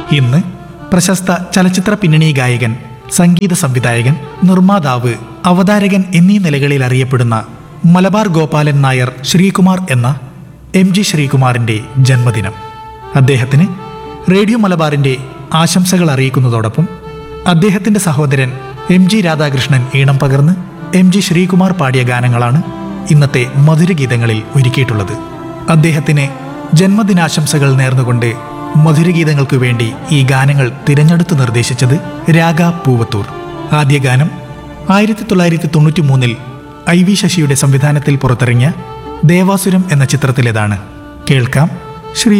ഇന്ന് പ്രശസ്ത ചലച്ചിത്ര പിന്നണി ഗായകൻ സംഗീത സംവിധായകൻ നിർമ്മാതാവ് അവതാരകൻ എന്നീ നിലകളിൽ അറിയപ്പെടുന്ന മലബാർ ഗോപാലൻ നായർ ശ്രീകുമാർ എന്ന എം ജി ശ്രീകുമാറിന്റെ ജന്മദിനം അദ്ദേഹത്തിന് റേഡിയോ മലബാറിന്റെ ആശംസകൾ അറിയിക്കുന്നതോടൊപ്പം അദ്ദേഹത്തിന്റെ സഹോദരൻ എം ജി രാധാകൃഷ്ണൻ ഈണം പകർന്ന് എം ജി ശ്രീകുമാർ പാടിയ ഗാനങ്ങളാണ് ഇന്നത്തെ മധുരഗീതങ്ങളിൽ ഒരുക്കിയിട്ടുള്ളത് അദ്ദേഹത്തിന് ജന്മദിനാശംസകൾ നേർന്നുകൊണ്ട് മധുരഗീതങ്ങൾക്ക് വേണ്ടി ഈ ഗാനങ്ങൾ തിരഞ്ഞെടുത്ത് നിർദ്ദേശിച്ചത് രാഗ പൂവത്തൂർ ആദ്യ ഗാനം ആയിരത്തി തൊള്ളായിരത്തി തൊണ്ണൂറ്റി മൂന്നിൽ ഐ വി ശശിയുടെ സംവിധാനത്തിൽ പുറത്തിറങ്ങിയ ദേവാസുരം എന്ന ചിത്രത്തിലേതാണ് കേൾക്കാം ശ്രീ